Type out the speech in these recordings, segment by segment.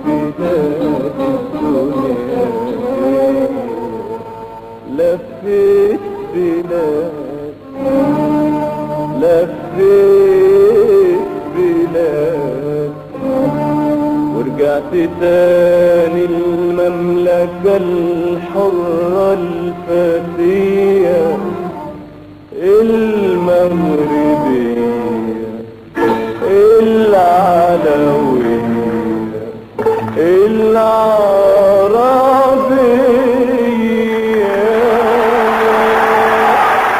بلاد الدنيا لفيت بلاد لفيت بلاد ورجعت تاني المملكة الحرة الفتية المغربية العلوية العربية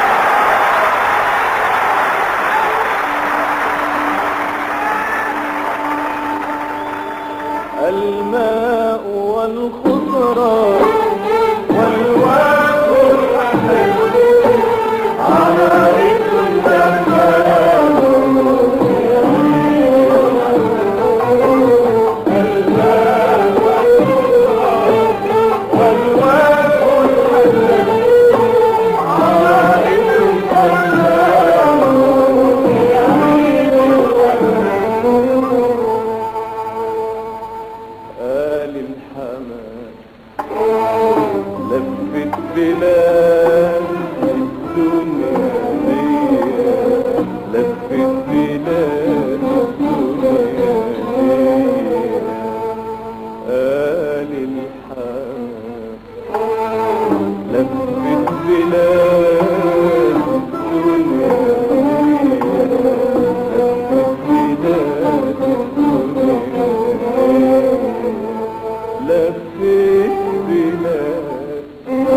الماء والخضرة والواد الحسن على آل الحمام لفت بلاد الدنيا دي لفت بلاد الدنيا دي آل الحمام لفت بلاد الدنيا دي لفت بلاد الدنيا لفيت بلاد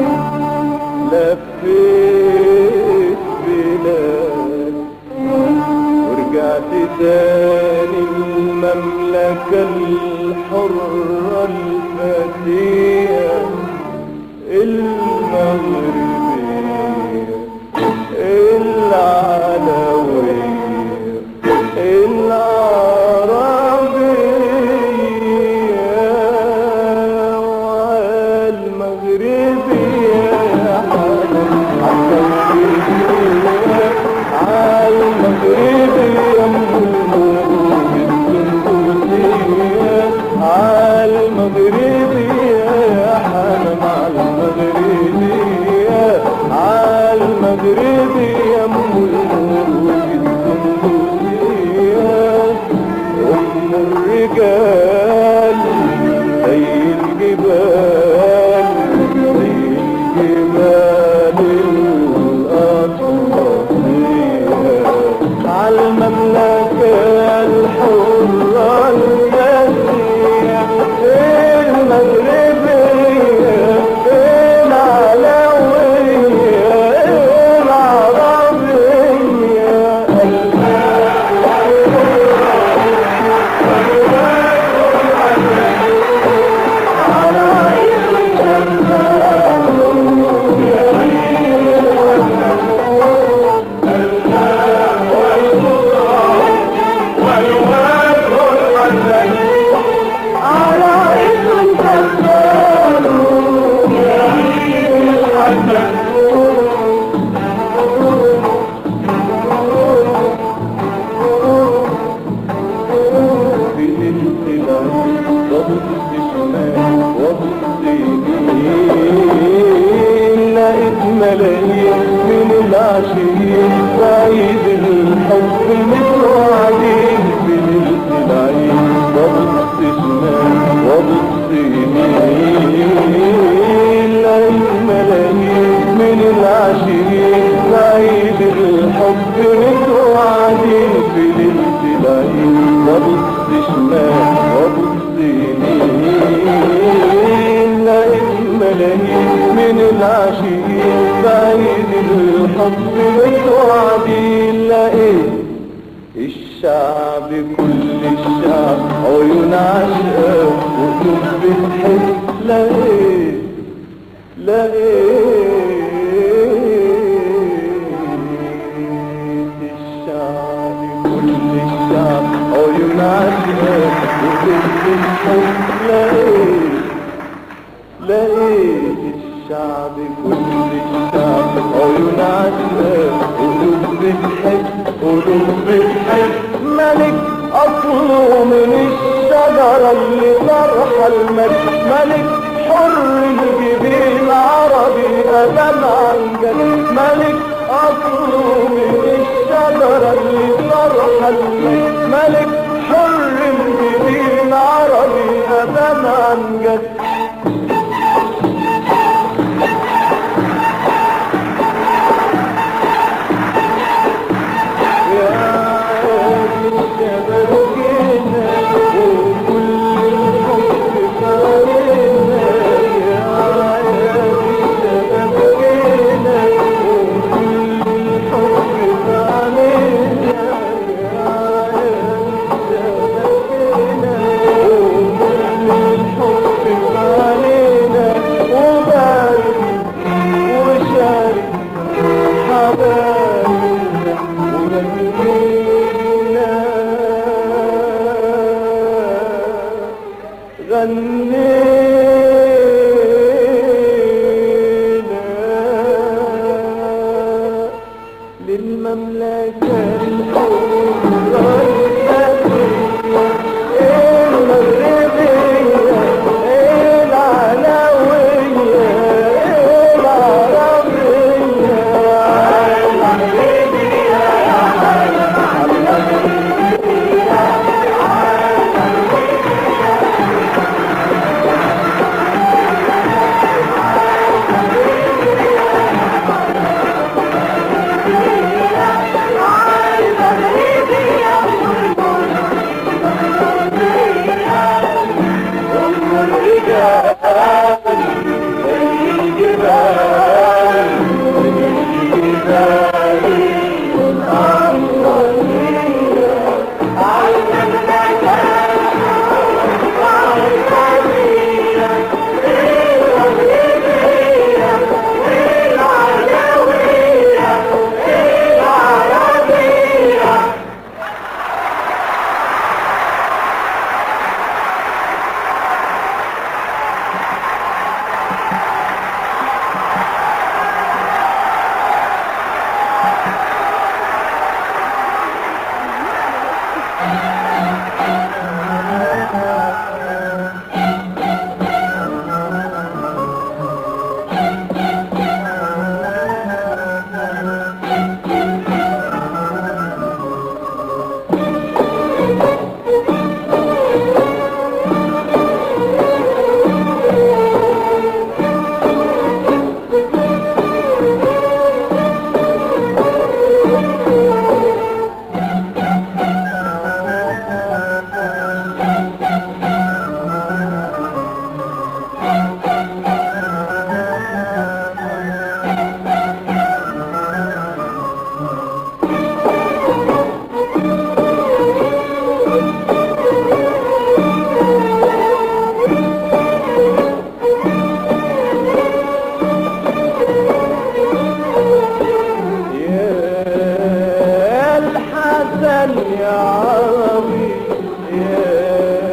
لفيت بلاد ورجعت تاني المملكة الحرة الفتية المغربية العلوية العربية والمغربية عالمغربية عالمغربية حنم عالمغربية عالمغربية أم أم الرجال زي الجبال زي الجبال الأطلسية عالمملكة الحرة المسيح المغربية العلوية العربية في الانتباه وبص شمال وبص يمين لقيت ملايين من العشرين بعيد الحب متوعدين في الانتباه وبص شمال وبص يمين لقيت ملايين من العشرين بعيد الحب متوعدين في الانتباه وبص شمال وبص يمين لقيت ملايين من العاشقين بعيد الحب متوعدين لقيت الشعب كل الشعب عيون عشقة وقلوب بتحب لقيت لقيت الشعب كل الشعب عيون عشقة وقلوب بتحب لقيت لقيت الشعب كل الشعب عيون عشقة قلوب بتحب قلوب بتحب ملك أصله من الشجرة اللي طرح المجد ملك حر الجبين عربي أبان عن جد ملك أصله من الشجرة اللي صرح المجد ملك حر الجبين عربي أبان عن جد غنينا للمملكة الحرة المغربية العلوية العربية يا الحسن يا عربي يا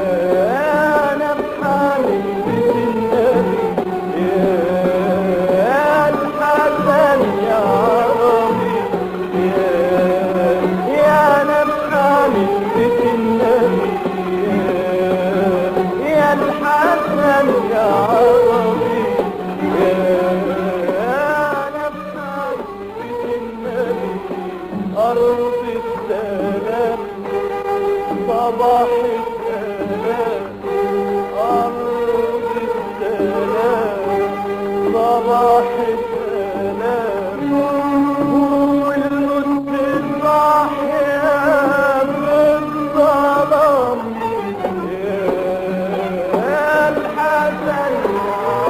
نفحة من النبي يا الحسن يا عربي يا يا نفحة من بيت النبي يا الحسن يا عربي يا نفحة من بيت النبي أرض السلام صباح السلام أرض السلام صباح السلام والمسجد صاحية في الظلام يا الحسن يا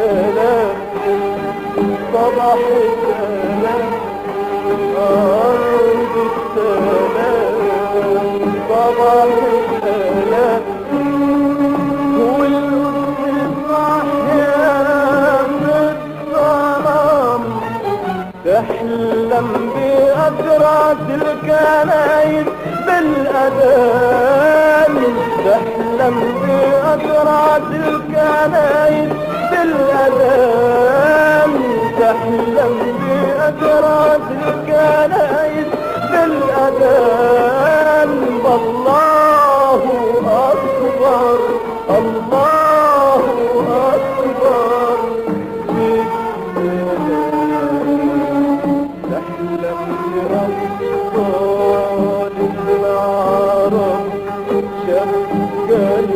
السلام صباح السلام أرض السلام صباح السلام والأصبح يا الظلام تحلم بأسرات الكنايس بالأذان تحلم بأسرات الكنايس بالأذان تحلم بأسرات الكنايس بالأذان والله أكبر الله أكبر بك تحلم بأبطال العرب شق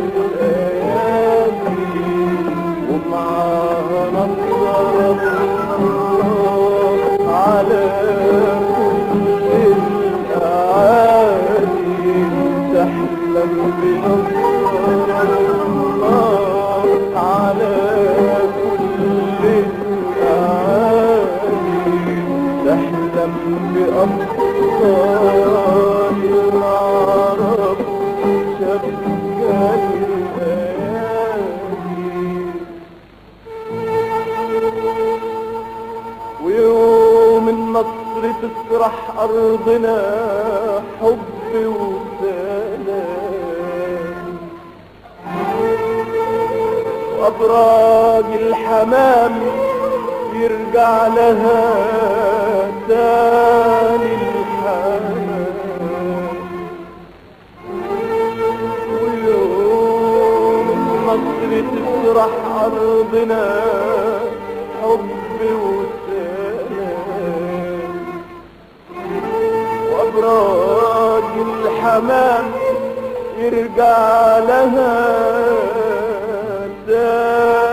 الأيادي ومعاها نصر الله على كل الأعادي تحلم بنصر الله على كل الأعادي تحلم بأبطال العرب شق الأيادي ويوم النصر تسرح أرضنا حب وسلام وأبراج الحمام يرجع لها تاني الحمام ويوم النصر تسرح أرضنا حب وسلام وأبراج الحمام يرجع لها تاني